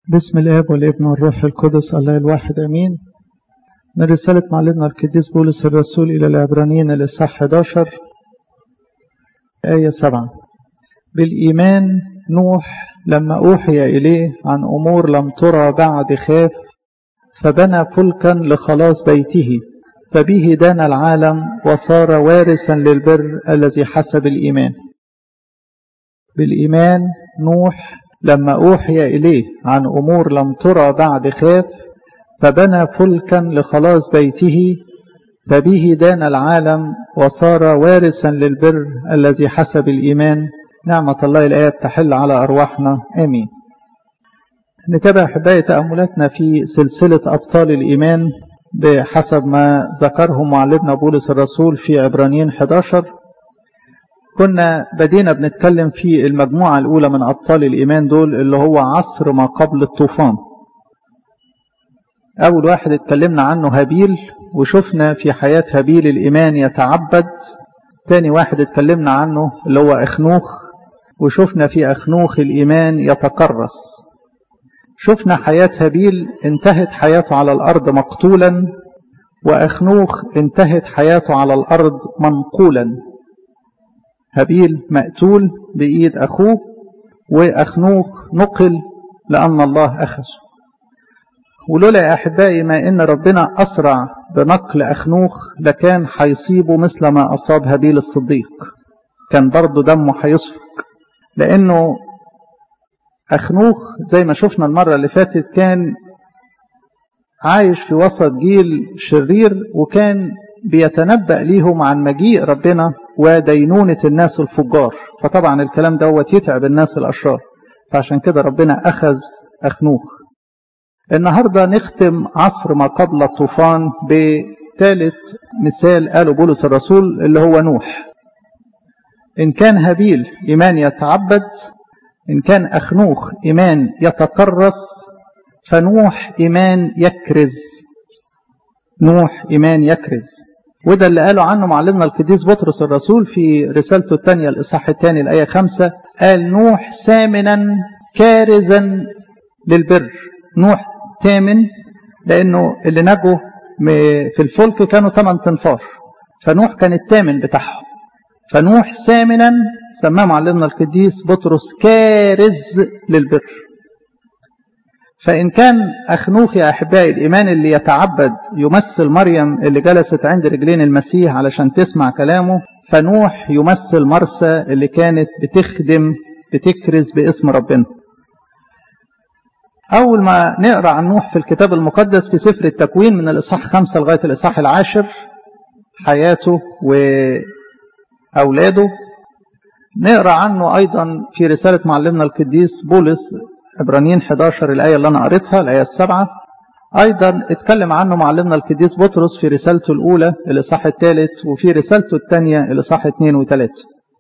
بسم الاب والابن والروح القدس الله الواحد امين من رسالة معلمنا القديس بولس الرسول إلى العبرانيين الإصحاح 11 آية 7 بالإيمان نوح لما أوحي إليه عن أمور لم ترى بعد خاف فبنى فلكا لخلاص بيته فبه دان العالم وصار وارثا للبر الذي حسب الإيمان بالإيمان نوح لما أوحي إليه عن أمور لم ترى بعد خاف فبنى فلكا لخلاص بيته فبه دان العالم وصار وارثا للبر الذي حسب الإيمان نعمة الله الآية تحل على أرواحنا آمين نتابع حباية تأملاتنا في سلسلة أبطال الإيمان بحسب ما ذكره معلمنا بولس الرسول في عبرانيين 11 كنا بدينا بنتكلم في المجموعة الأولى من أبطال الإيمان دول اللي هو عصر ما قبل الطوفان أول واحد اتكلمنا عنه هابيل وشفنا في حياة هابيل الإيمان يتعبد تاني واحد اتكلمنا عنه اللي هو أخنوخ وشفنا في أخنوخ الإيمان يتكرس شفنا حياة هابيل انتهت حياته على الأرض مقتولا وأخنوخ انتهت حياته على الأرض منقولا هابيل مقتول بإيد أخوه وأخنوخ نقل لأن الله أخذه ولولا يا أحبائي ما إن ربنا أسرع بنقل أخنوخ لكان هيصيبه مثل ما أصاب هابيل الصديق كان برضه دمه هيسفك لأنه أخنوخ زي ما شفنا المرة اللي فاتت كان عايش في وسط جيل شرير وكان بيتنبأ ليهم عن مجيء ربنا ودينونة الناس الفجار فطبعا الكلام دوت يتعب الناس الأشرار فعشان كده ربنا أخذ أخنوخ النهاردة نختم عصر ما قبل الطوفان بثالث مثال قاله بولس الرسول اللي هو نوح إن كان هابيل إيمان يتعبد إن كان أخنوخ إيمان يتكرس فنوح إيمان يكرز نوح إيمان يكرز وده اللي قاله عنه معلمنا القديس بطرس الرسول في رسالته الثانية الإصحاح الثاني الآية خمسة قال نوح ثامنا كارزا للبر نوح ثامن لأنه اللي نجوا في الفلك كانوا ثمان تنفار فنوح كان الثامن بتاعهم فنوح ثامنا سماه معلمنا القديس بطرس كارز للبر فإن كان أخنوخ يا أحبائي الإيمان اللي يتعبد يمثل مريم اللي جلست عند رجلين المسيح علشان تسمع كلامه فنوح يمثل مرسى اللي كانت بتخدم بتكرز باسم ربنا أول ما نقرأ عن نوح في الكتاب المقدس في سفر التكوين من الإصحاح خمسة لغاية الإصحاح العاشر حياته وأولاده نقرأ عنه أيضا في رسالة معلمنا القديس بولس عبرانيين 11 الآية اللي أنا قريتها الآية السبعة أيضا اتكلم عنه معلمنا القديس بطرس في رسالته الأولى الإصحاح الثالث وفي رسالته الثانية الإصحاح اثنين وثلاثة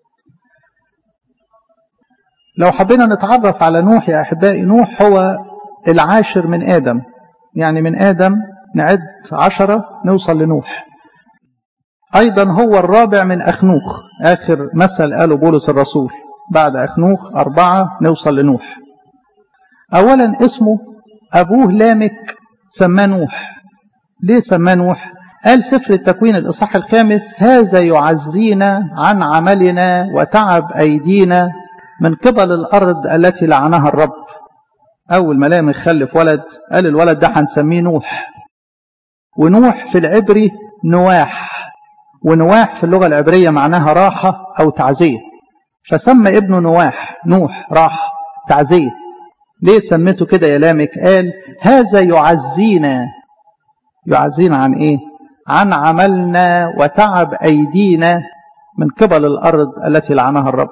لو حبينا نتعرف على نوح يا أحبائي نوح هو العاشر من آدم يعني من آدم نعد عشرة نوصل لنوح أيضا هو الرابع من أخنوخ آخر مثل قاله بولس الرسول بعد أخنوخ أربعة نوصل لنوح أولا اسمه أبوه لامك سماه نوح ليه سماه نوح قال سفر التكوين الإصحاح الخامس هذا يعزينا عن عملنا وتعب أيدينا من قبل الأرض التي لعنها الرب أول ما لامك خلف ولد قال الولد ده هنسميه نوح ونوح في العبري نواح ونواح في اللغة العبرية معناها راحة أو تعزية فسمى ابنه نواح نوح راحة تعزية ليه سميته كده يا لامك قال هذا يعزينا يعزينا عن ايه عن عملنا وتعب ايدينا من قبل الارض التي لعنها الرب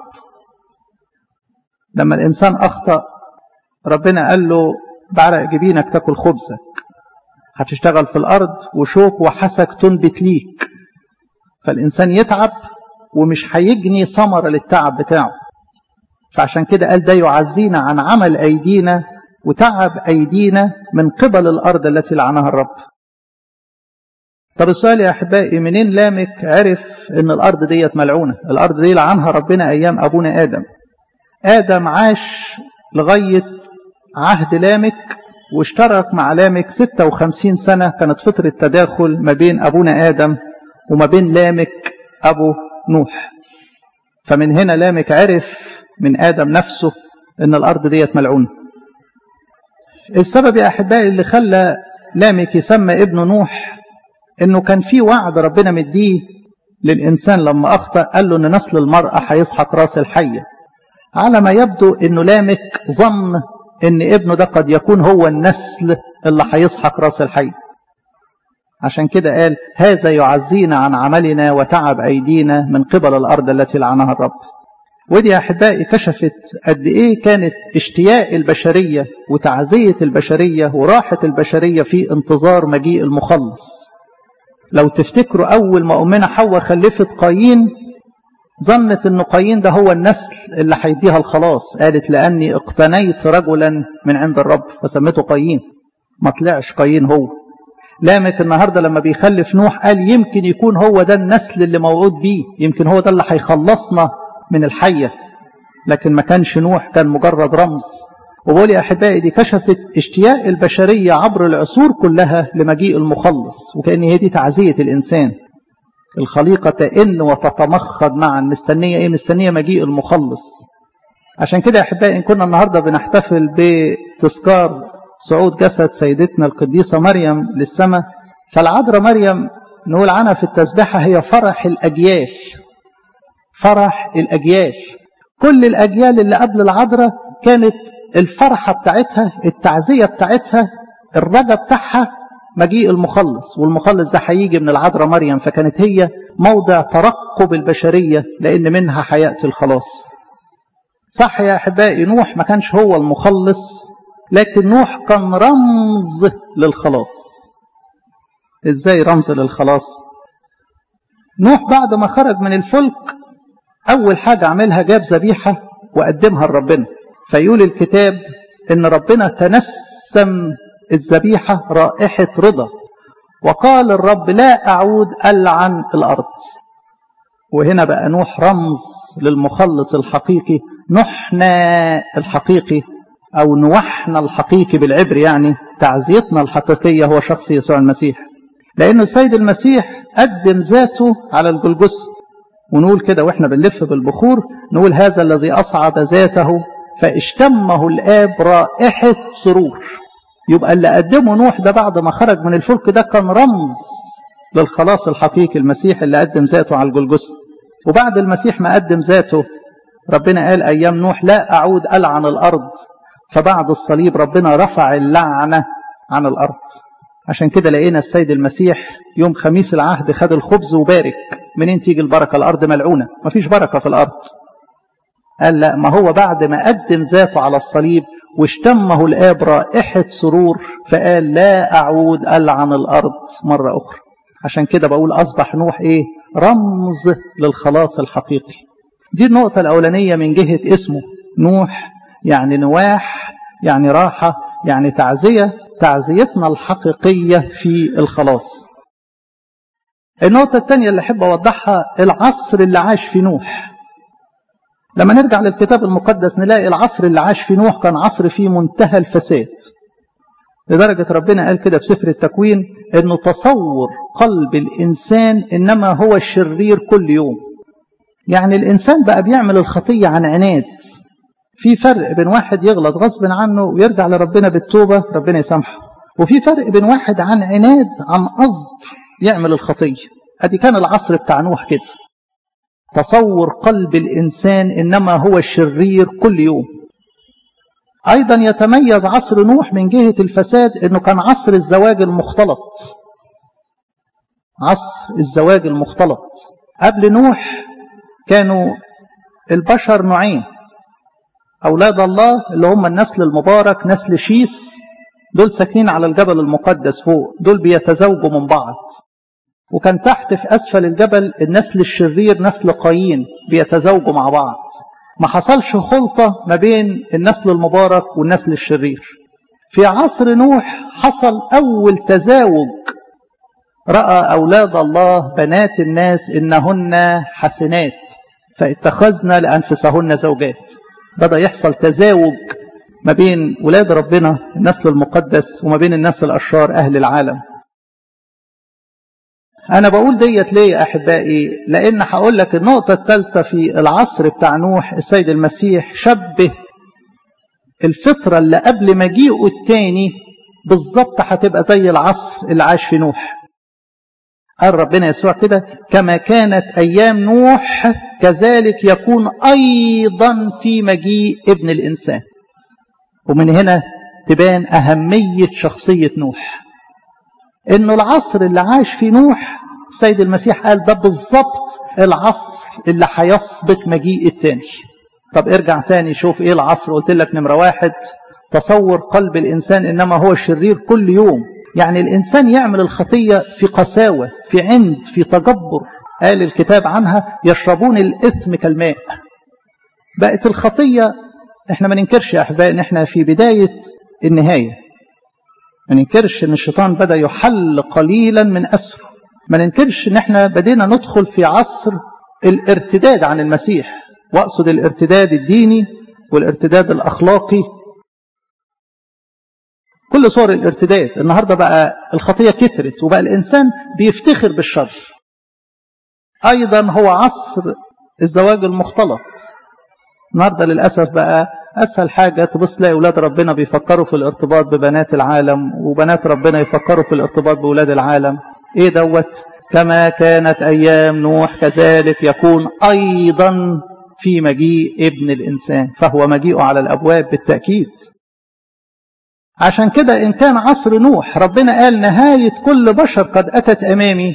لما الانسان اخطا ربنا قال له بعرق جبينك تاكل خبزك هتشتغل في الارض وشوك وحسك تنبت ليك فالانسان يتعب ومش هيجني ثمره للتعب بتاعه فعشان كده قال ده يعزينا عن عمل أيدينا وتعب أيدينا من قبل الأرض التي لعنها الرب طب السؤال يا أحبائي منين لامك عرف أن الأرض ديت ملعونة الأرض دي لعنها ربنا أيام أبونا آدم آدم عاش لغاية عهد لامك واشترك مع لامك 56 سنة كانت فترة تداخل ما بين أبونا آدم وما بين لامك أبو نوح فمن هنا لامك عرف من آدم نفسه أن الأرض ديت ملعونة السبب يا أحبائي اللي خلى لامك يسمى ابن نوح أنه كان في وعد ربنا مديه للإنسان لما أخطأ قال له أن نسل المرأة هيسحق راس الحية على ما يبدو أنه لامك ظن أن ابنه ده قد يكون هو النسل اللي هيسحق راس الحية عشان كده قال هذا يعزينا عن عملنا وتعب أيدينا من قبل الأرض التي لعنها الرب ودي يا أحبائي كشفت قد إيه كانت اشتياق البشرية وتعزية البشرية وراحة البشرية في انتظار مجيء المخلص لو تفتكروا أول ما أمنا حواء خلفت قايين ظنت أن قايين ده هو النسل اللي هيديها الخلاص قالت لأني اقتنيت رجلا من عند الرب فسمته قايين ما طلعش قايين هو لامك النهارده لما بيخلف نوح قال يمكن يكون هو ده النسل اللي موعود بيه يمكن هو ده اللي هيخلصنا من الحية لكن ما كانش نوح كان مجرد رمز وبقول يا أحبائي دي كشفت اشتياق البشرية عبر العصور كلها لمجيء المخلص وكأن هي دي تعزية الإنسان الخليقة تئن وتتمخض معا مستنية إيه مستنية مجيء المخلص عشان كده يا أحبائي إن كنا النهاردة بنحتفل بتذكار صعود جسد سيدتنا القديسة مريم للسماء فالعذراء مريم نقول عنها في التسبيحة هي فرح الأجيال فرح الأجيال كل الأجيال اللي قبل العذراء كانت الفرحة بتاعتها التعزية بتاعتها الرجا بتاعها مجيء المخلص والمخلص ده هيجي من العذراء مريم فكانت هي موضع ترقب البشرية لأن منها هيأتي الخلاص صح يا أحبائي نوح ما كانش هو المخلص لكن نوح كان رمز للخلاص ازاي رمز للخلاص نوح بعد ما خرج من الفلك اول حاجة عملها جاب ذبيحة وقدمها لربنا فيقول الكتاب ان ربنا تنسم الذبيحة رائحة رضا وقال الرب لا اعود العن الارض وهنا بقى نوح رمز للمخلص الحقيقي نحنا الحقيقي أو نوحنا الحقيقي بالعبر يعني تعزيتنا الحقيقية هو شخص يسوع المسيح لأن السيد المسيح قدم ذاته على الجلجس ونقول كده وإحنا بنلف بالبخور نقول هذا الذي أصعد ذاته فاشتمه الآب رائحة سرور يبقى اللي قدمه نوح ده بعد ما خرج من الفلك ده كان رمز للخلاص الحقيقي المسيح اللي قدم ذاته على الجلجس وبعد المسيح ما قدم ذاته ربنا قال أيام نوح لا أعود ألعن الأرض فبعد الصليب ربنا رفع اللعنة عن الأرض عشان كده لقينا السيد المسيح يوم خميس العهد خد الخبز وبارك منين تيجي البركة الأرض ملعونة مفيش بركة في الأرض قال لا ما هو بعد ما قدم ذاته على الصليب واشتمه الآب رائحة سرور فقال لا أعود ألعن الأرض مرة أخرى عشان كده بقول أصبح نوح إيه رمز للخلاص الحقيقي دي النقطة الأولانية من جهة اسمه نوح يعني نواح يعني راحة يعني تعزية تعزيتنا الحقيقية في الخلاص النقطة الثانية اللي أحب أوضحها العصر اللي عاش في نوح لما نرجع للكتاب المقدس نلاقي العصر اللي عاش في نوح كان عصر فيه منتهى الفساد لدرجة ربنا قال كده في سفر التكوين أنه تصور قلب الإنسان إنما هو الشرير كل يوم يعني الإنسان بقى بيعمل الخطية عن عناد في فرق بين واحد يغلط غصب عنه ويرجع لربنا بالتوبة ربنا يسامحه وفي فرق بين واحد عن عناد عن قصد يعمل الخطية ادي كان العصر بتاع نوح كده تصور قلب الإنسان إنما هو الشرير كل يوم أيضا يتميز عصر نوح من جهة الفساد أنه كان عصر الزواج المختلط عصر الزواج المختلط قبل نوح كانوا البشر نوعين أولاد الله اللي هم النسل المبارك نسل شيس دول ساكنين على الجبل المقدس فوق دول بيتزوجوا من بعض وكان تحت في أسفل الجبل النسل الشرير نسل قايين بيتزوجوا مع بعض ما حصلش خلطة ما بين النسل المبارك والنسل الشرير في عصر نوح حصل أول تزاوج رأى أولاد الله بنات الناس إنهن حسنات فاتخذنا لأنفسهن زوجات بدأ يحصل تزاوج ما بين ولاد ربنا النسل المقدس وما بين الناس الأشرار أهل العالم أنا بقول ديت ليه يا أحبائي لأن هقول لك النقطة الثالثة في العصر بتاع نوح السيد المسيح شبه الفترة اللي قبل مجيئه التاني بالظبط هتبقى زي العصر اللي عاش في نوح قال ربنا يسوع كده كما كانت أيام نوح كذلك يكون أيضا في مجيء ابن الإنسان ومن هنا تبان أهمية شخصية نوح إنه العصر اللي عاش فيه نوح السيد المسيح قال ده بالظبط العصر اللي هيسبق مجيء التاني طب ارجع تاني شوف ايه العصر قلت لك نمرة واحد تصور قلب الإنسان إنما هو شرير كل يوم يعني الإنسان يعمل الخطية في قساوة في عند في تجبر قال الكتاب عنها يشربون الإثم كالماء بقت الخطية احنا ما ننكرش يا أحبائي ان احنا في بداية النهاية ما ننكرش ان الشيطان بدأ يحل قليلا من أسره ما ننكرش ان احنا بدينا ندخل في عصر الارتداد عن المسيح واقصد الارتداد الديني والارتداد الاخلاقي كل صور الارتداد النهارده بقى الخطيه كترت وبقى الانسان بيفتخر بالشر ايضا هو عصر الزواج المختلط النهارده للاسف بقى اسهل حاجه تبص تلاقي اولاد ربنا بيفكروا في الارتباط ببنات العالم وبنات ربنا يفكروا في الارتباط باولاد العالم ايه دوت كما كانت ايام نوح كذلك يكون ايضا في مجيء ابن الانسان فهو مجيئه على الابواب بالتاكيد عشان كده إن كان عصر نوح ربنا قال نهاية كل بشر قد أتت أمامي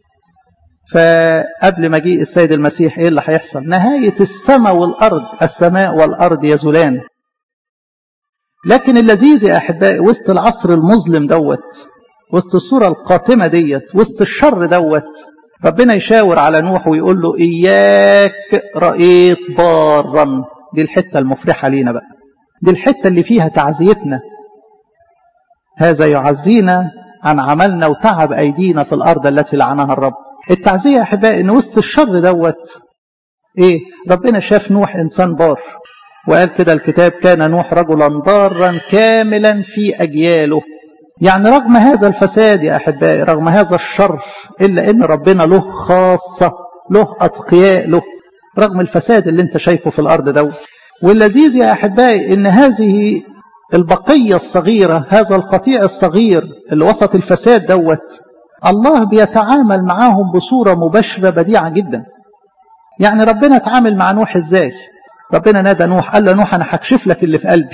فقبل مجيء السيد المسيح إيه اللي هيحصل نهاية السماء والأرض السماء والأرض يزولان لكن اللذيذ يا أحبائي وسط العصر المظلم دوت وسط الصورة القاتمة ديت وسط الشر دوت ربنا يشاور على نوح ويقول له إياك رأيت بارا دي الحتة المفرحة لينا بقى دي الحتة اللي فيها تعزيتنا هذا يعزينا عن عملنا وتعب أيدينا في الأرض التي لعنها الرب التعزية يا أحبائي إن وسط الشر دوت إيه ربنا شاف نوح إنسان بار وقال كده الكتاب كان نوح رجلا ضارا كاملا في أجياله يعني رغم هذا الفساد يا أحبائي رغم هذا الشر إلا إن ربنا له خاصة له أتقياء له رغم الفساد اللي انت شايفه في الأرض دوت واللذيذ يا أحبائي إن هذه البقية الصغيرة هذا القطيع الصغير اللي وسط الفساد دوت الله بيتعامل معاهم بصورة مباشرة بديعة جدا يعني ربنا اتعامل مع نوح ازاي ربنا نادى نوح قال له نوح انا هكشف لك اللي في قلبي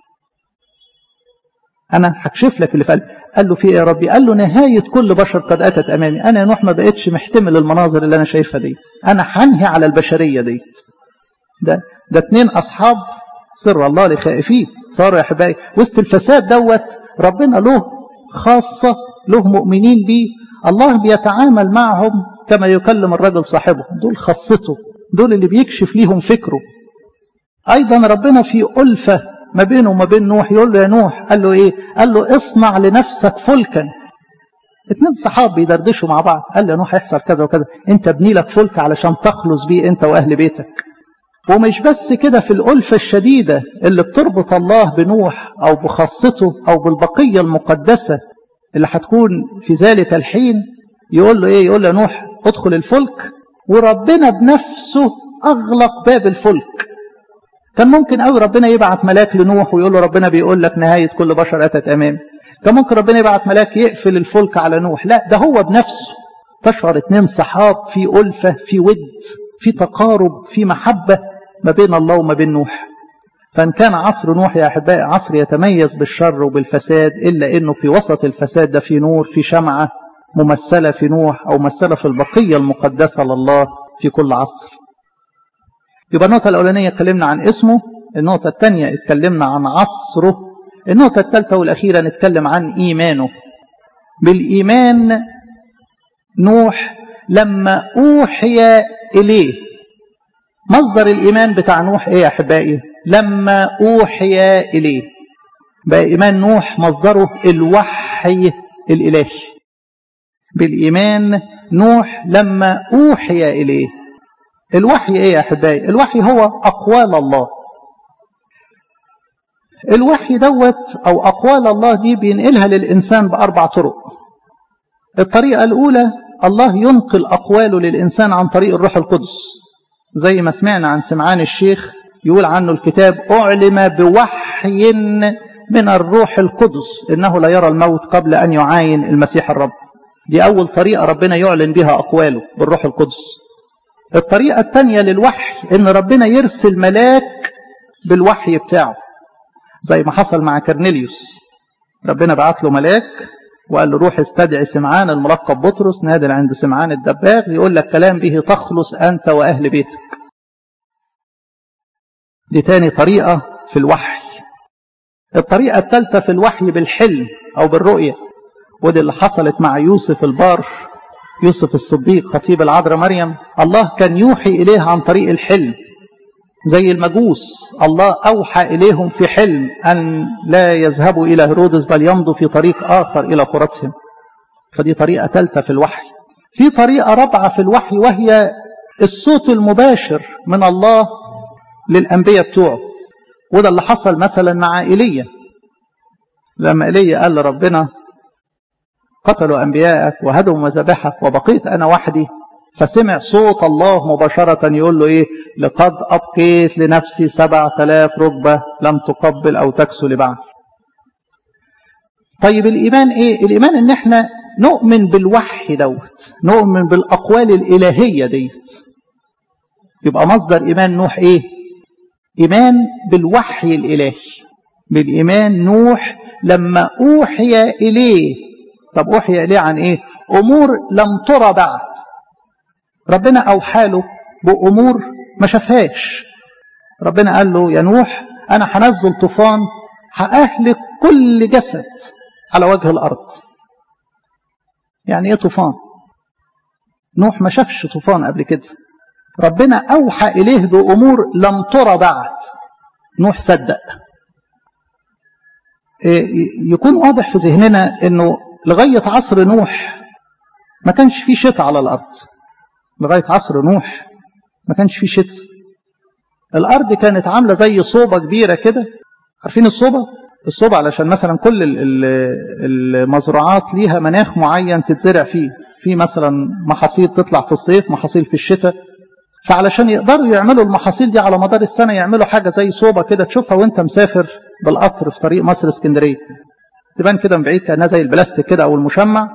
انا هكشف لك اللي في قلبي قال له في ايه يا ربي قال له نهاية كل بشر قد اتت امامي انا يا نوح ما بقتش محتمل المناظر اللي انا شايفها ديت انا هنهي على البشرية ديت ده ده اتنين اصحاب سر الله لخائفين صاروا يا احبائي وسط الفساد دوت ربنا له خاصة له مؤمنين بيه الله بيتعامل معهم كما يكلم الرجل صاحبه دول خاصته دول اللي بيكشف ليهم فكره أيضا ربنا في ألفة ما بينه وما بين نوح يقول له يا نوح قال له إيه قال له اصنع لنفسك فلكا اتنين صحاب بيدردشوا مع بعض قال له يا نوح هيحصل كذا وكذا انت ابني لك فلك علشان تخلص بيه انت واهل بيتك ومش بس كده في الألفة الشديدة اللي بتربط الله بنوح أو بخاصته أو بالبقية المقدسة اللي هتكون في ذلك الحين يقول له إيه يقول له نوح ادخل الفلك وربنا بنفسه أغلق باب الفلك كان ممكن قوي ربنا يبعت ملاك لنوح ويقول له ربنا بيقول لك نهاية كل بشر أتت أمامي كان ممكن ربنا يبعت ملاك يقفل الفلك على نوح لا ده هو بنفسه تشعر اتنين صحاب في ألفة في ود في تقارب في محبة ما بين الله وما بين نوح فإن كان عصر نوح يا أحبائي عصر يتميز بالشر وبالفساد إلا أنه في وسط الفساد ده في نور في شمعة ممثلة في نوح أو ممثلة في البقية المقدسة لله في كل عصر يبقى النقطة الأولانية اتكلمنا عن اسمه النقطة الثانية اتكلمنا عن عصره النقطة الثالثة والأخيرة نتكلم عن إيمانه بالإيمان نوح لما أوحي إليه مصدر الإيمان بتاع نوح إيه يا أحبائي لما أوحي إليه بقى إيمان نوح مصدره الوحي الإلهي بالإيمان نوح لما أوحي إليه الوحي إيه يا أحبائي الوحي هو أقوال الله الوحي دوت أو أقوال الله دي بينقلها للإنسان بأربع طرق الطريقة الأولى الله ينقل أقواله للإنسان عن طريق الروح القدس زي ما سمعنا عن سمعان الشيخ يقول عنه الكتاب أعلم بوحي من الروح القدس إنه لا يرى الموت قبل أن يعاين المسيح الرب دي أول طريقة ربنا يعلن بها أقواله بالروح القدس الطريقة الثانية للوحي إن ربنا يرسل ملاك بالوحي بتاعه زي ما حصل مع كرنيليوس ربنا بعت له ملاك وقال له روح استدعي سمعان الملقب بطرس نادل عند سمعان الدباغ يقول لك كلام به تخلص أنت وأهل بيتك دي تاني طريقة في الوحي الطريقة الثالثة في الوحي بالحلم أو بالرؤية ودي اللي حصلت مع يوسف البار يوسف الصديق خطيب العذراء مريم الله كان يوحي إليه عن طريق الحلم زي المجوس الله أوحى إليهم في حلم أن لا يذهبوا إلى هرودس بل يمضوا في طريق آخر إلى قرطهم فدي طريقة ثالثة في الوحي في طريقة رابعة في الوحي وهي الصوت المباشر من الله للأنبياء بتوعه وده اللي حصل مثلا مع إيليا لما إيليا قال لربنا قتلوا أنبياءك وهدوا مذابحك وبقيت أنا وحدي فسمع صوت الله مباشرة يقول له إيه لقد أبقيت لنفسي سبعة آلاف ركبة لم تقبل أو تكسو لبعض طيب الإيمان إيه الإيمان إن إحنا نؤمن بالوحي دوت نؤمن بالأقوال الإلهية ديت يبقى مصدر إيمان نوح إيه إيمان بالوحي الإلهي بالإيمان نوح لما أوحي إليه طب أوحي إليه عن إيه أمور لم ترى بعد ربنا أوحى له بأمور ما شافهاش ربنا قال له يا نوح أنا هنزل طوفان هأهلك كل جسد على وجه الأرض يعني إيه طوفان نوح ما شافش طوفان قبل كده ربنا أوحى إليه بأمور لم ترى بعد نوح صدق يكون واضح في ذهننا أنه لغاية عصر نوح ما كانش في شتاء على الأرض لغاية عصر نوح ما كانش في شتاء الأرض كانت عاملة زي صوبة كبيرة كده عارفين الصوبة؟ الصوبة علشان مثلا كل المزرعات ليها مناخ معين تتزرع فيه في مثلا محاصيل تطلع في الصيف محاصيل في الشتاء فعلشان يقدروا يعملوا المحاصيل دي على مدار السنة يعملوا حاجة زي صوبة كده تشوفها وانت مسافر بالقطر في طريق مصر اسكندرية تبان كده من بعيد كأنها زي البلاستيك كده أو المشمع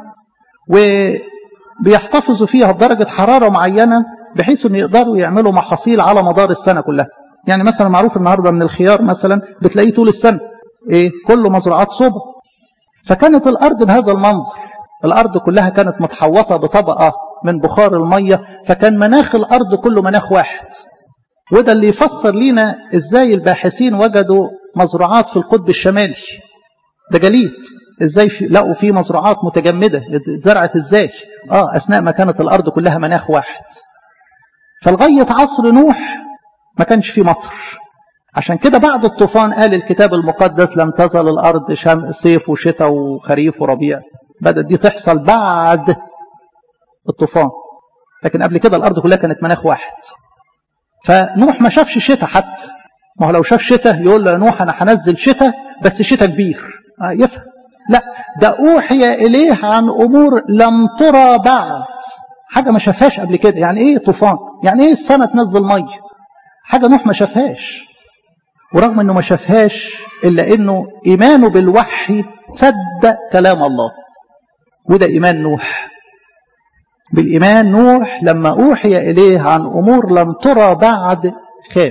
وبيحتفظوا فيها بدرجة حرارة معينة بحيث ان يقدروا يعملوا محاصيل على مدار السنة كلها يعني مثلا معروف النهاردة من الخيار مثلا بتلاقيه طول السنة ايه كله مزرعات صوبة فكانت الأرض بهذا المنظر الأرض كلها كانت متحوطة بطبقة من بخار المية فكان مناخ الأرض كله مناخ واحد وده اللي يفسر لنا ازاي الباحثين وجدوا مزروعات في القطب الشمالي ده جليد ازاي في لقوا فيه مزروعات متجمدة اتزرعت ازاي اه اثناء ما كانت الارض كلها مناخ واحد فلغاية عصر نوح ما كانش فيه مطر عشان كده بعد الطوفان قال الكتاب المقدس لم تزل الارض شم صيف وشتاء وخريف وربيع بدأت دي تحصل بعد الطوفان لكن قبل كده الارض كلها كانت مناخ واحد فنوح ما شافش شتاء حتى ما هو لو شاف شتاء يقول له يا نوح انا هنزل شتاء بس شتاء كبير آه يفهم لا ده اوحي اليه عن امور لم ترى بعد حاجه ما شافهاش قبل كده يعني ايه طوفان يعني ايه السنه تنزل ميه حاجه نوح ما شافهاش ورغم انه ما شافهاش الا انه ايمانه بالوحي صدق كلام الله وده ايمان نوح بالإيمان نوح لما أوحي إليه عن أمور لم ترى بعد خاف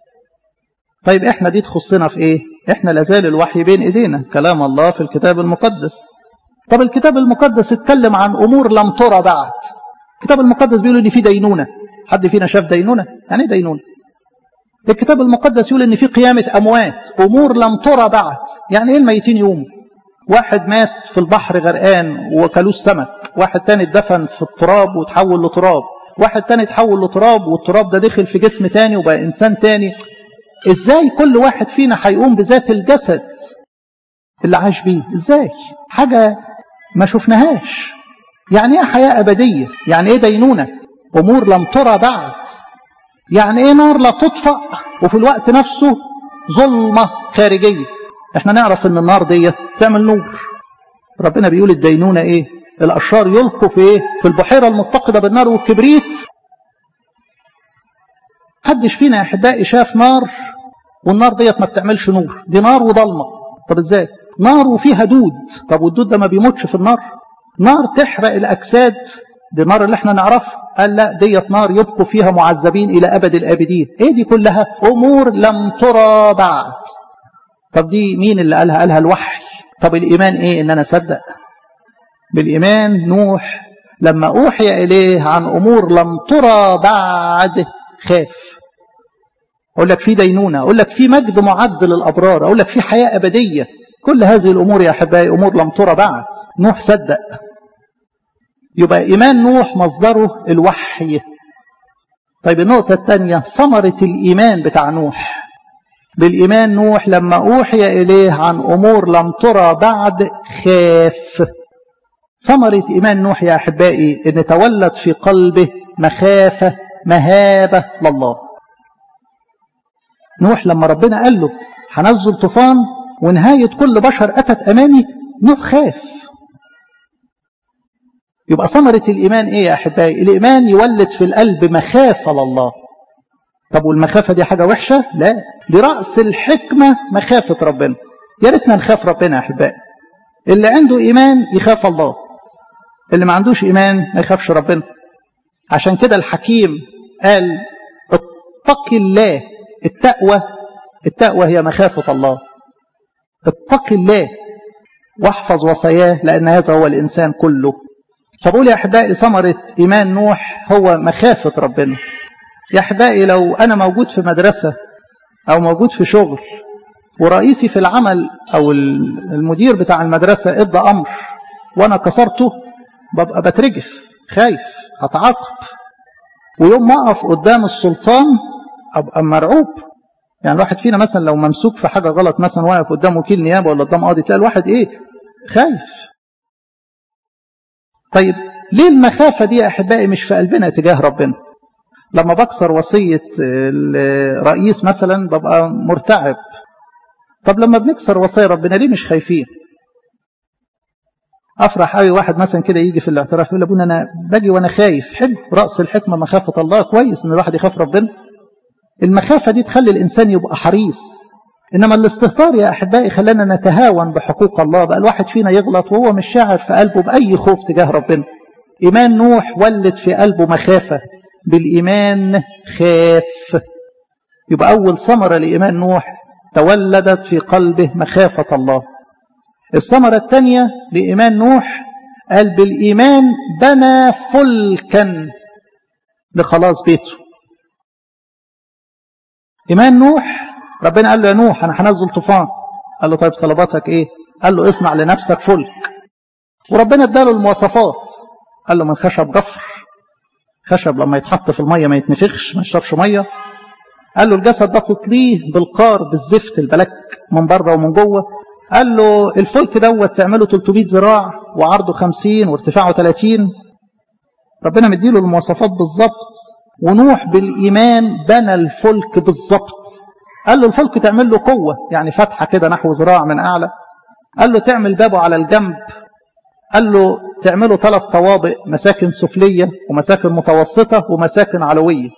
طيب إحنا دي تخصنا في إيه إحنا لازال الوحي بين إيدينا كلام الله في الكتاب المقدس طب الكتاب المقدس اتكلم عن أمور لم ترى بعد الكتاب المقدس بيقول إن في دينونة حد فينا شاف دينونة يعني إيه دينونة الكتاب المقدس يقول إن في قيامة أموات أمور لم ترى بعد يعني إيه الميتين يوم واحد مات في البحر غرقان وكلوش سمك واحد تاني اتدفن في التراب وتحول لتراب واحد تاني اتحول لتراب والتراب ده دخل في جسم تاني وبقى إنسان تاني ازاي كل واحد فينا هيقوم بذات الجسد اللي عاش بيه ازاي حاجة ما شفناهاش يعني ايه حياة أبدية يعني ايه دينونة أمور لم ترى بعد يعني ايه نار لا تطفأ وفي الوقت نفسه ظلمة خارجية احنا نعرف ان النار ديت تعمل نور ربنا بيقول الدينونة ايه الاشرار يلقوا في ايه في البحيرة المتقدة بالنار والكبريت حدش فينا يا احبائي شاف نار والنار ديت ما بتعملش نور دي نار وضلمة طب ازاي نار وفيها دود طب والدود ده ما بيموتش في النار نار تحرق الاجساد دي النار اللي احنا نعرفها قال لا ديت نار يبقوا فيها معذبين الى ابد الابدين ايه دي كلها امور لم ترى بعد طب دي مين اللي قالها قالها الوحي طب الايمان ايه ان انا اصدق بالايمان نوح لما اوحي اليه عن امور لم ترى بعد خاف اقول لك في دينونه اقول لك في مجد معد للابرار اقول لك في حياه ابديه كل هذه الامور يا احبائي امور لم ترى بعد نوح صدق يبقى إيمان نوح مصدره الوحي طيب النقطة الثانية ثمرة الإيمان بتاع نوح بالإيمان نوح لما أوحي إليه عن أمور لم ترى بعد خاف ثمرة إيمان نوح يا أحبائي إن تولد في قلبه مخافة مهابة لله نوح لما ربنا قال له هنزل طوفان ونهاية كل بشر أتت أمامي نوح خاف يبقى ثمرة الإيمان إيه يا أحبائي الإيمان يولد في القلب مخافة لله طب والمخافة دي حاجة وحشة لا دي رأس الحكمة مخافة ربنا يا ريتنا نخاف ربنا يا أحبائي اللي عنده إيمان يخاف الله اللي ما عندوش إيمان ما يخافش ربنا عشان كده الحكيم قال اتق الله التقوى التقوى هي مخافة الله اتق الله واحفظ وصاياه لأن هذا هو الإنسان كله فبقول يا أحبائي ثمرة إيمان نوح هو مخافة ربنا يا أحبائي لو أنا موجود في مدرسة أو موجود في شغل ورئيسي في العمل أو المدير بتاع المدرسة ادى أمر وأنا كسرته ببقى بترجف خايف هتعاقب ويوم ما أقف قدام السلطان أبقى مرعوب يعني الواحد فينا مثلا لو ممسوك في حاجة غلط مثلا واقف قدام وكيل نيابة ولا قدام قاضي تلاقي الواحد إيه خايف طيب ليه المخافة دي يا أحبائي مش في قلبنا تجاه ربنا لما بكسر وصية الرئيس مثلا ببقى مرتعب طب لما بنكسر وصايا ربنا ليه مش خايفين افرح قوي واحد مثلا كده يجي في الاعتراف يقول ابونا انا باجي وانا خايف حلو راس الحكمه مخافه الله كويس ان الواحد يخاف ربنا المخافه دي تخلي الانسان يبقى حريص انما الاستهتار يا احبائي خلانا نتهاون بحقوق الله بقى الواحد فينا يغلط وهو مش شاعر في قلبه باي خوف تجاه ربنا ايمان نوح ولد في قلبه مخافه بالايمان خاف يبقى اول ثمره لايمان نوح تولدت في قلبه مخافه الله الثمره الثانيه لايمان نوح قال بالايمان بنى فلكا لخلاص بيته ايمان نوح ربنا قال له يا نوح انا هنزل طوفان قال له طيب طلباتك ايه قال له اصنع لنفسك فلك وربنا اداله المواصفات قال له من خشب جفر خشب لما يتحط في الميه ما يتنفخش ما يشربش ميه قال له الجسد ده تطليه بالقار بالزفت البلك من بره ومن جوه قال له الفلك دوت تعمله 300 ذراع وعرضه 50 وارتفاعه 30 ربنا مديله المواصفات بالظبط ونوح بالايمان بنى الفلك بالظبط قال له الفلك تعمل له قوة يعني فتحة كده نحو ذراع من أعلى قال له تعمل بابه على الجنب قال له تعمله ثلاث طوابق مساكن سفلية ومساكن متوسطة ومساكن علوية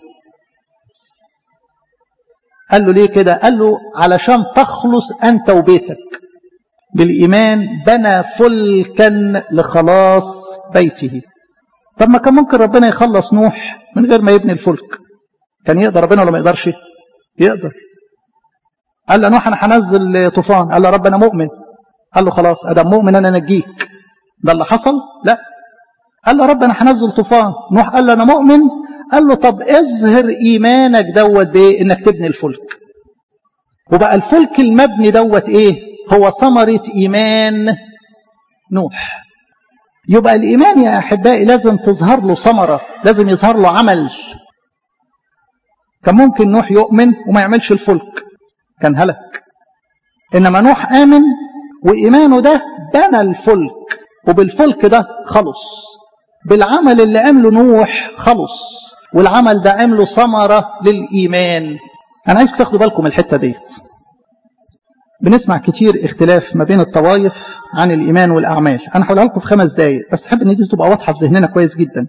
قال له ليه كده قال له علشان تخلص أنت وبيتك بالإيمان بنى فلكا لخلاص بيته طب ما كان ممكن ربنا يخلص نوح من غير ما يبني الفلك كان يقدر ربنا ولا ما يقدرش يقدر قال له نوح انا هنزل طوفان قال له رب انا مؤمن قال له خلاص ادم مؤمن انا انجيك ده اللي حصل لا قال له رب انا هنزل طوفان نوح قال له انا مؤمن قال له طب اظهر ايمانك دوت بايه انك تبني الفلك وبقى الفلك المبني دوت ايه هو ثمرة ايمان نوح يبقى الايمان يا احبائي لازم تظهر له ثمرة لازم يظهر له عمل كان ممكن نوح يؤمن وما يعملش الفلك كان هلك إنما نوح آمن وإيمانه ده بنى الفلك وبالفلك ده خلص بالعمل اللي عمله نوح خلص والعمل ده عمله ثمرة للإيمان أنا عايزكم تاخدوا بالكم الحتة ديت بنسمع كتير اختلاف ما بين الطوائف عن الإيمان والأعمال أنا هقولها لكم في خمس دقايق بس أحب إن دي تبقى واضحة في ذهننا كويس جدا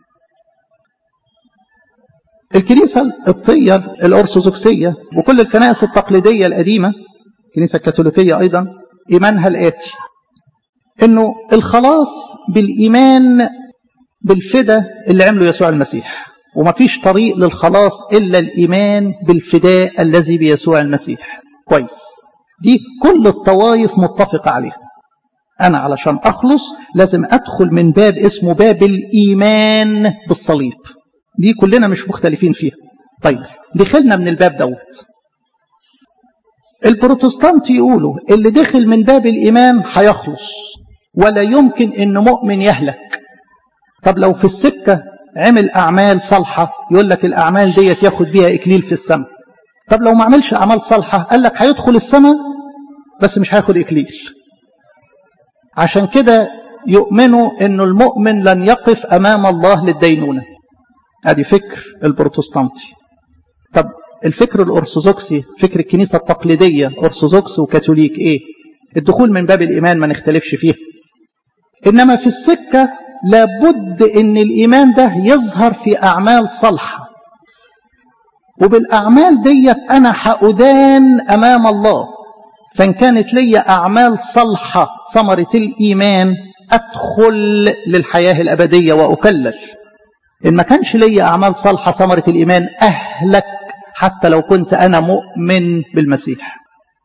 الكنيسة القبطية الأرثوذكسية وكل الكنائس التقليدية القديمة الكنيسة الكاثوليكية أيضا إيمانها الآتي إنه الخلاص بالإيمان بالفدا اللي عمله يسوع المسيح وما فيش طريق للخلاص إلا الإيمان بالفداء الذي بيسوع المسيح كويس دي كل الطوائف متفقة عليها أنا علشان أخلص لازم أدخل من باب اسمه باب الإيمان بالصليب دي كلنا مش مختلفين فيها طيب دخلنا من الباب دوت البروتستانت يقولوا اللي دخل من باب الإيمان هيخلص ولا يمكن إن مؤمن يهلك طب لو في السكة عمل أعمال صالحة يقول لك الأعمال ديت ياخد بيها إكليل في السماء طب لو ما عملش أعمال صالحة قال لك هيدخل السماء بس مش هياخد إكليل عشان كده يؤمنوا أنه المؤمن لن يقف أمام الله للدينونة ادي فكر البروتستانتي طب الفكر الأرثوذكسي فكر الكنيسة التقليدية أرثوذكس وكاثوليك إيه الدخول من باب الإيمان ما نختلفش فيه إنما في السكة لابد ان الايمان ده يظهر في اعمال صالحه وبالاعمال ديت انا حأدان امام الله فان كانت لي اعمال صالحه ثمره الايمان ادخل للحياه الابديه واكلل ان ما كانش لي اعمال صالحه ثمره الايمان اهلك حتى لو كنت انا مؤمن بالمسيح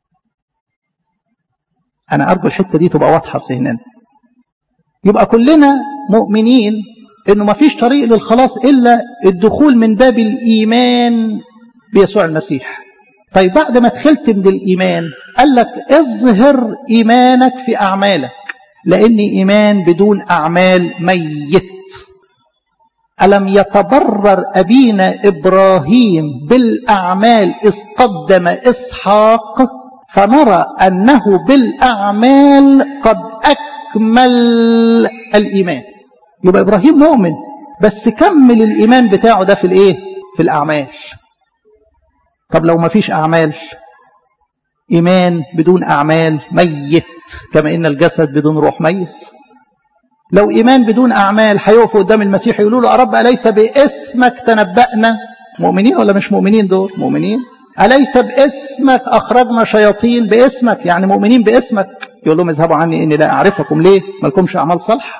انا ارجو الحته دي تبقى واضحه في ذهننا يبقى كلنا مؤمنين انه ما فيش طريق للخلاص الا الدخول من باب الايمان بيسوع المسيح طيب بعد ما دخلت من الايمان قال لك اظهر ايمانك في اعمالك لان ايمان بدون اعمال ميت الم يتبرر ابينا ابراهيم بالاعمال اذ قدم اسحاق فنرى انه بالاعمال قد اكمل الايمان يبقى ابراهيم مؤمن بس كمل الايمان بتاعه ده في الايه في الاعمال طب لو ما فيش اعمال ايمان بدون اعمال ميت كما ان الجسد بدون روح ميت لو ايمان بدون اعمال هيقفوا قدام المسيح يقولوا له يا رب اليس باسمك تنبأنا مؤمنين ولا مش مؤمنين دول مؤمنين أليس باسمك أخرجنا شياطين باسمك يعني مؤمنين باسمك يقول لهم اذهبوا عني إني لا أعرفكم ليه ما لكمش أعمال صالحة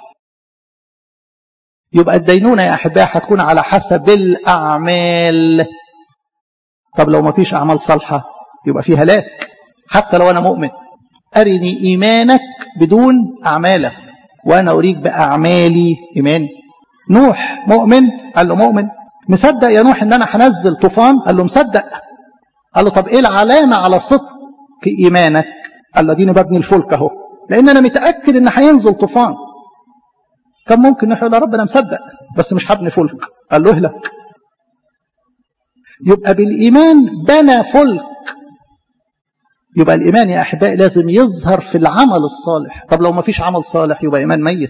يبقى الدينونة يا أحبائي هتكون على حسب الأعمال طب لو ما فيش أعمال صالحة يبقى في هلاك حتى لو أنا مؤمن أرني إيمانك بدون أعمالك وأنا أريك بأعمالي إيماني نوح مؤمن قال له مؤمن مصدق يا نوح ان انا هنزل طوفان قال له مصدق قال له طب ايه العلامه على صدق ايمانك قال له ديني ببني الفلك اهو لان انا متاكد ان هينزل طوفان كان ممكن نحن يا رب انا مصدق بس مش هبني فلك قال له اهلك يبقى بالايمان بنى فلك يبقى الايمان يا احبائي لازم يظهر في العمل الصالح طب لو ما فيش عمل صالح يبقى ايمان ميت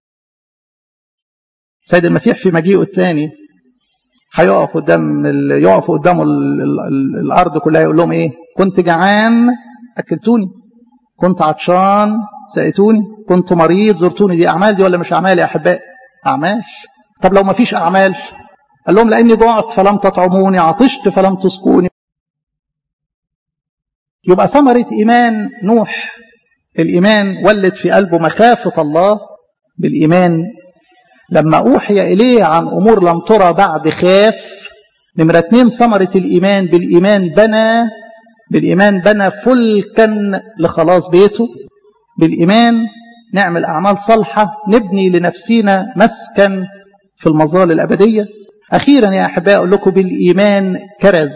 سيد المسيح في مجيئه الثاني هيقف قدام ال... يقف قدامه ال... ال... الارض كلها يقول لهم ايه كنت جعان اكلتوني كنت عطشان سقيتوني كنت مريض زرتوني دي اعمال دي ولا مش اعمال يا احبائي اعمال طب لو ما فيش اعمال قال لهم لاني جعت فلم تطعموني عطشت فلم تسقوني يبقى ثمرة إيمان نوح الإيمان ولد في قلبه مخافة الله بالإيمان لما أوحي إليه عن أمور لم ترى بعد خاف نمرة اتنين ثمرة الإيمان بالإيمان بنى بالإيمان بنى فلكا لخلاص بيته بالإيمان نعمل أعمال صالحة نبني لنفسنا مسكن في المظال الأبدية أخيرا يا أحباء أقول لكم بالإيمان كرز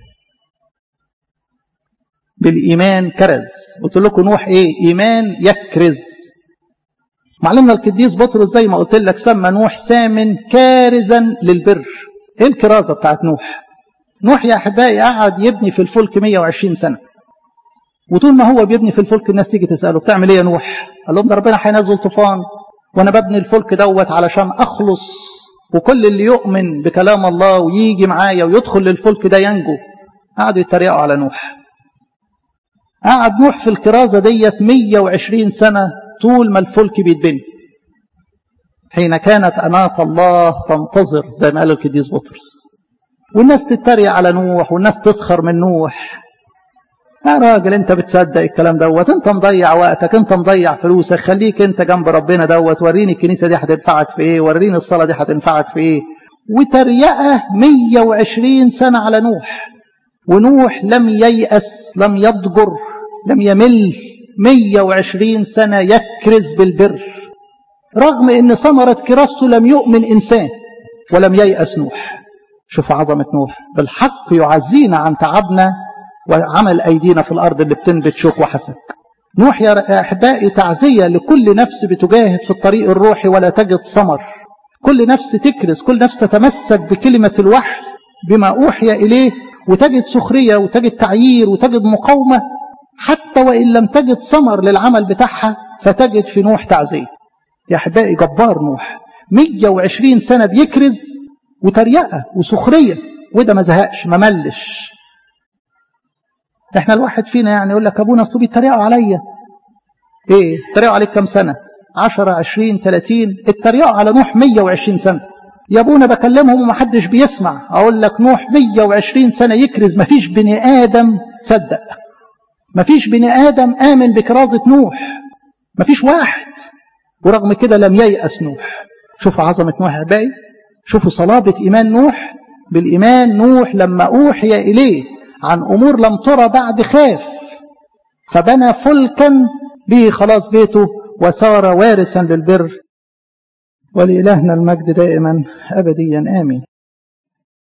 بالإيمان كرز قلت لكم نوح إيه إيمان يكرز معلمنا القديس بطرس زي ما قلت لك سمى نوح سامن كارزا للبر ايه الكرازة بتاعت نوح نوح يا احبائي قعد يبني في الفلك 120 سنة وطول ما هو بيبني في الفلك الناس تيجي تسأله بتعمل ايه يا نوح قال لهم ده ربنا هينزل طوفان وانا ببني الفلك دوت علشان اخلص وكل اللي يؤمن بكلام الله ويجي معايا ويدخل للفلك ده ينجو قعدوا يتريقوا على نوح قعد نوح في الكرازة ديت 120 سنة طول ما الفلك بيتبني حين كانت أناة الله تنتظر زي ما قال القديس بطرس والناس تتريق على نوح والناس تسخر من نوح يا راجل انت بتصدق الكلام دوت انت مضيع وقتك انت مضيع فلوسك خليك انت جنب ربنا دوت وريني الكنيسه دي هتنفعك في ايه وريني الصلاه دي هتنفعك في ايه وتريقه 120 سنه على نوح ونوح لم ييأس لم يضجر لم يمل 120 سنه يكرز بالبر رغم ان ثمره كراسته لم يؤمن انسان ولم ييأس نوح شوفوا عظمه نوح بالحق يعزينا عن تعبنا وعمل أيدينا في الأرض اللي بتنبت شوك وحسك نوح يا أحبائي تعزية لكل نفس بتجاهد في الطريق الروحي ولا تجد ثمر كل نفس تكرز كل نفس تتمسك بكلمة الوحي بما أوحي إليه وتجد سخرية وتجد تعيير وتجد مقاومة حتى وإن لم تجد ثمر للعمل بتاعها فتجد في نوح تعزية يا أحبائي جبار نوح 120 سنة بيكرز وتريقة وسخرية وده ما زهقش ما ملش احنا الواحد فينا يعني يقول لك ابونا اصل بيتريقوا عليا ايه اتريقوا عليك كام سنه 10 20 30 اتريقوا على نوح 120 سنه يا ابونا بكلمهم ومحدش بيسمع اقول لك نوح 120 سنه يكرز مفيش بني ادم صدق مفيش بني ادم امن بكرازه نوح مفيش واحد ورغم كده لم ييأس نوح شوفوا عظمه نوح يا باقي شوفوا صلابه ايمان نوح بالايمان نوح لما اوحي اليه عن أمور لم ترى بعد خاف فبنى فلكا به خلاص بيته وصار وارثا للبر ولإلهنا المجد دائما أبديا آمين